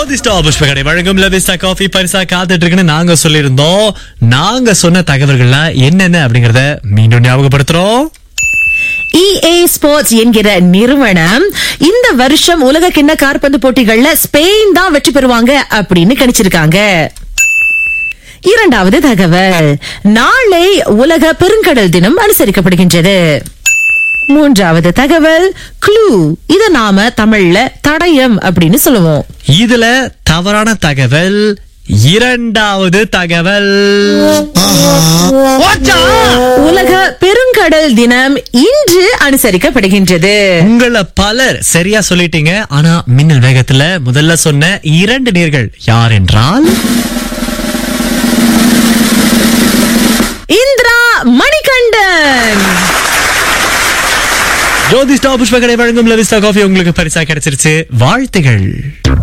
ஜோதிஷ்டா புஷ்பகடை வழங்கும் லவிஸ்டா காஃபி பரிசா காத்துட்டு இருக்குன்னு நாங்க சொல்லியிருந்தோம் நாங்க சொன்ன தகவல்கள்லாம் என்னென்ன அப்படிங்கறத மீண்டும் ஞாபகப்படுத்துறோம் EA ஸ்போர்ட்ஸ் என்கிற நிறுவனம் இந்த வருஷம் உலக கிண்ண காற்பந்து போட்டிகள்ல ஸ்பெயின் தான் வெற்றி பெறுவாங்க அப்படின்னு கணிச்சிருக்காங்க இரண்டாவது தகவல் நாளை உலக பெருங்கடல் தினம் அனுசரிக்கப்படுகின்றது மூன்றாவது தகவல் க்ளூ இத நாம தமிழ்ல தடயம் அப்படின்னு சொல்லுவோம் இதுல தவறான தகவல் இரண்டாவது தகவல் போச்சா? உலக பெருங்கடல் தினம் இன்று அனுசரிக்கப்படுகின்றது உங்கள பலர் சரியா சொல்லிட்டீங்க ஆனா மின்னல் வேகத்துல முதல்ல சொன்ன இரண்டு நேர்கள் யார் என்றால் இந்திரா மணிகண்டன் ஜோதிஷ்டா புஷ்பகடை வழங்கும் லவிஸ்டா காஃபி உங்களுக்கு பரிசா கிடைச்சிருச்சு வாழ்த்துகள்